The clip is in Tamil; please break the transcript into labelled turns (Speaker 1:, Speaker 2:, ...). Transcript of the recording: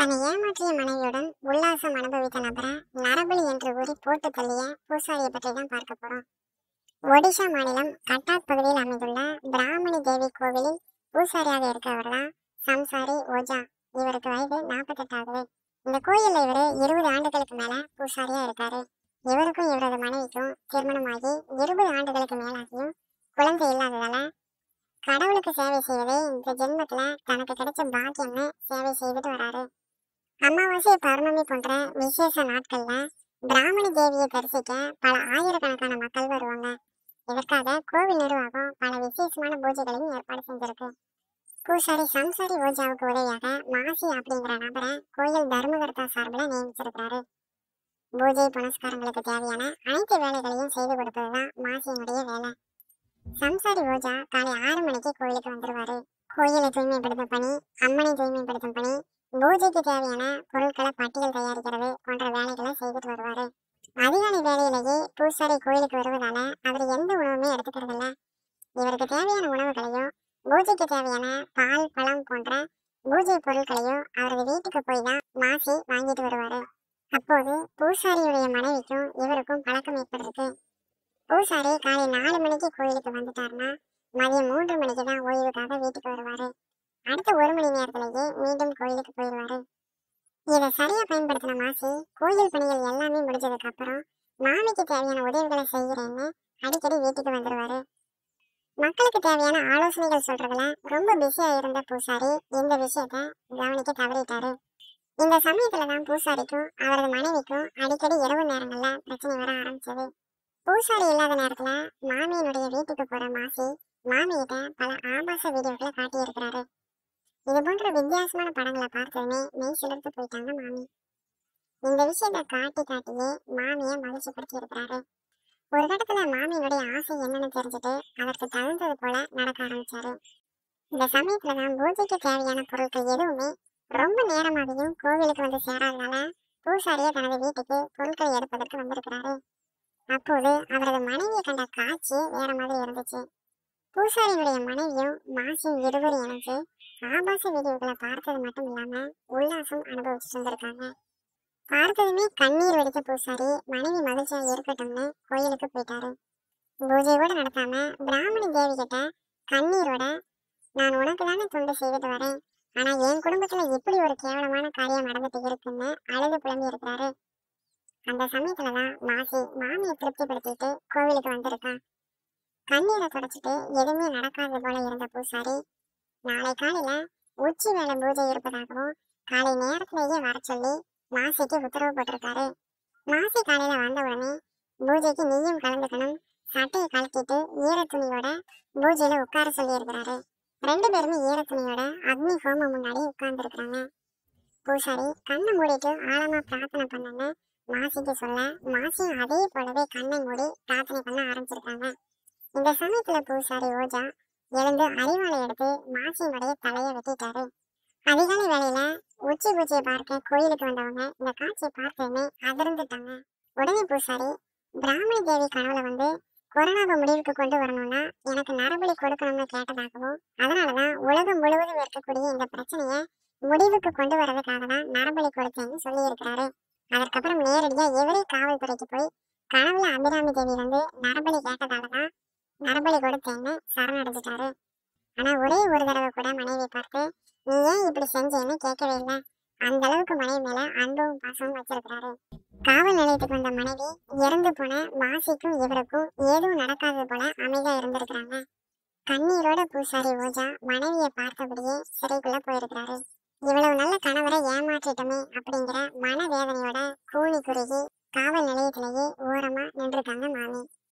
Speaker 1: தன்னை ஏமாற்றிய மனைவியுடன் உல்லாசம் அனுபவித்த நபரை நரபலி என்று கூறி போட்டு தள்ளிய பூசாரியை பற்றி தான் பார்க்க போறோம் ஒடிஷா மாநிலம் கட்டாக் பகுதியில் அமைந்துள்ள பிராமணி தேவி கோவிலில் பூசாரியாக இருக்கவர் தான் சம்சாரி ஓஜா இவருக்கு வயது நாற்பத்தெட்டாவது இந்த கோயில்ல இவரு இருபது ஆண்டுகளுக்கு மேல பூசாரியா இருக்காரு இவருக்கும் இவரது மனைவிக்கும் திருமணமாகி இருபது ஆண்டுகளுக்கு மேலாகியும் குழந்தை இல்லாததால கடவுளுக்கு சேவை செய்வதே இந்த ஜென்மத்துல தனக்கு கிடைச்ச பாக்கியம்னு சேவை செய்துட்டு வராரு அமாவாசை பௌர்ணமி போன்ற விசேஷ நாட்கள்ல பிராமணி தேவியை தரிசிக்க பல ஆயிரக்கணக்கான மக்கள் வருவாங்க இதற்காக கோவில் நிர்வாகம் பல விசேஷமான பூஜைகளையும் ஏற்பாடு செஞ்சிருக்கு பூசாரி சம்சாரி ஓஜாவுக்கு உதவியாக மாசி அப்படிங்கிற நபரை கோயில் தர்மகர்த்தா சார்பில் நியமிச்சிருக்காரு பூஜை புனஸ்காரங்களுக்கு தேவையான அனைத்து வேலைகளையும் செய்து கொடுப்பதுதான் மாசியினுடைய வேலை சம்சாரி ஓஜா காலை ஆறு மணிக்கு கோயிலுக்கு வந்துருவாரு கோயிலை தூய்மைப்படுத்தும் பணி அம்மனை தூய்மைப்படுத்தும் பணி பூஜைக்கு தேவையான பொருட்களை பட்டியல் தயாரிக்கிறது போன்ற வேலைகளை செய்துட்டு வருவாரு அதிகாலை வேலையிலேயே பூசாரி கோயிலுக்கு வருவதால அவர் எந்த உணவுமே எடுத்துக்கிறது இல்ல இவருக்கு தேவையான உணவுகளையும் பூஜைக்கு தேவையான பால் பழம் போன்ற பூஜை பொருட்களையும் அவரது வீட்டுக்கு போய் தான் மாசி வாங்கிட்டு வருவாரு அப்போது பூசாரியுடைய மனைவிக்கும் இவருக்கும் பழக்கம் ஏற்பட்டிருக்கு பூசாரி காலை நாலு மணிக்கு கோயிலுக்கு வந்துட்டாருன்னா மதியம் மூன்று மணிக்கு தான் ஓய்வுக்காக வீட்டுக்கு வருவாரு அடுத்த ஒரு மணி நேரத்திலேயே மீண்டும் கோயிலுக்கு போயிடுவாரு இதை சரியா பயன்படுத்தின மாசி கோயில் பணிகள் எல்லாமே முடிஞ்சதுக்கு அப்புறம் மாமிக்கு தேவையான உதவிகளை செய்கிறேன்னு அடிக்கடி வீட்டுக்கு வந்துருவாரு மக்களுக்கு தேவையான ஆலோசனைகள் சொல்றதுல ரொம்ப பிஸியா இருந்த பூசாரி இந்த விஷயத்த கவனிக்க தவறிட்டாரு இந்த சமயத்துல தான் பூசாரிக்கும் அவரது மனைவிக்கும் அடிக்கடி இரவு நேரங்கள்ல பிரச்சனை வர ஆரம்பிச்சது பூசாரி இல்லாத நேரத்துல மாமியினுடைய வீட்டுக்கு போற மாசி மாமியிட்ட பல ஆபாச வீடியோக்களை காட்டியிருக்கிறாரு இது போன்ற வித்தியாசமான படங்களை பார்த்ததுமே மெய் சிலிர்த்து போயிட்டாங்க மாமி இந்த விஷயத்த காட்டி காட்டியே மாமியை மகிழ்ச்சிப்படுத்தி இருக்கிறாரு ஒரு கட்டத்துல மாமியினுடைய ஆசை என்னன்னு தெரிஞ்சுட்டு அதற்கு தகுந்தது போல நடக்க ஆரம்பிச்சாரு இந்த சமயத்துல தான் பூஜைக்கு தேவையான பொருட்கள் எதுவுமே ரொம்ப நேரமாகியும் கோவிலுக்கு வந்து சேராததால பூசாரியே தனது வீட்டுக்கு பொருட்களை எடுப்பதற்கு வந்திருக்கிறாரு அப்போது அவரது மனைவியை கண்ட காட்சி வேற மாதிரி இருந்துச்சு பூசாரியினுடைய மனைவியும் மாசியும் இருவரும் இணைஞ்சு ஆபாச வீடியோக்களை பார்த்தது மட்டும் இல்லாம உல்லாசம் அனுபவிச்சுட்டு வந்திருக்காங்க பார்த்ததுமே கண்ணீர் வெடித்த பூசாரி மனைவி மகிழ்ச்சியா இருக்கட்டும்னு கோயிலுக்கு போயிட்டாரு பூஜை கூட நடத்தாம பிராமணி தேவி கிட்ட கண்ணீரோட நான் உனக்கு தானே தொண்டு செய்துட்டு வரேன் ஆனா என் குடும்பத்துல இப்படி ஒரு கேவலமான காரியம் நடந்துட்டு இருக்குன்னு அழுது புலம்பி இருக்கிறாரு அந்த சமயத்துலதான் மாசி மாமியை திருப்திப்படுத்திட்டு கோவிலுக்கு வந்திருக்கான் கண்ணீரை தொடச்சிட்டு எதுவுமே நடக்காத போல இருந்த பூசாரி நாளை காலையில உச்சி வேலை பூஜை இருப்பதாகவும் காலை நேரத்திலேயே வர சொல்லி மாசிக்கு உத்தரவு போட்டிருக்காரு மாசி காலையில வந்த உடனே பூஜைக்கு நீயும் கலந்துக்கணும் சட்டையை கழட்டிட்டு ஈர துணியோட பூஜையில உட்கார சொல்லி இருக்கிறாரு ரெண்டு பேருமே ஈர துணியோட அக்னி ஹோமம் முன்னாடி உட்கார்ந்து இருக்கிறாங்க பூசாரி கண்ணை மூடிட்டு ஆழமா பிரார்த்தனை பண்ணுன்னு மாசிக்கு சொல்ல மாசியும் அதே போலவே கண்ணை மூடி பிரார்த்தனை பண்ண ஆரம்பிச்சிருக்காங்க இந்த சமயத்துல பூசாரி ஓஜா எழுந்து அறிவாளை எடுத்து மாசியினுடைய தலையை வெட்டிட்டாரு அதிகாலை வேலையில உச்சி பூஜையை பார்க்க கோயிலுக்கு வந்தவங்க இந்த காட்சியை பார்த்ததுமே அதிர்ந்துட்டாங்க உடனே பூசாரி பிராமணி தேவி கனவுல வந்து கொரோனாவை முடிவுக்கு கொண்டு வரணும்னா எனக்கு நரபலி கொடுக்கணும்னு கேட்டதாகவும் அதனாலதான் உலகம் முழுவதும் இருக்கக்கூடிய இந்த பிரச்சனையை முடிவுக்கு கொண்டு வரதுக்காக தான் நரபலி கொடுத்தேன்னு சொல்லி இருக்கிறாரு அதற்கப்புறம் நேரடியா இவரே காவல்துறைக்கு போய் கனவுல அபிராமி தேவி வந்து நரபலி கேட்டதாலதான் நரபலி கொடுத்தேன்னு சரணடைஞ்சிட்டாரு ஆனா ஒரே ஒரு தடவை கூட மனைவி பார்த்து நீ ஏன் இப்படி செஞ்சேன்னு கேட்கவே இல்லை அந்த அளவுக்கு மனைவி மேல அன்பும் பாசமும் வச்சிருக்கிறாரு காவல் நிலையத்துக்கு வந்த மனைவி இறந்து போன மாசிக்கும் இவருக்கும் ஏதும் நடக்காதது போல அமைதியா இருந்திருக்கிறாங்க கண்ணீரோட பூசாரி ஓஜா மனைவியை பார்த்தபடியே சிறைக்குள்ள போயிருக்கிறாரு இவ்வளவு நல்ல கணவரை ஏமாற்றிட்டோமே அப்படிங்கிற மனவேதனையோட கூனி குறுகி காவல் நிலையத்திலேயே ஓரமா நின்றுட்டாங்க மாமி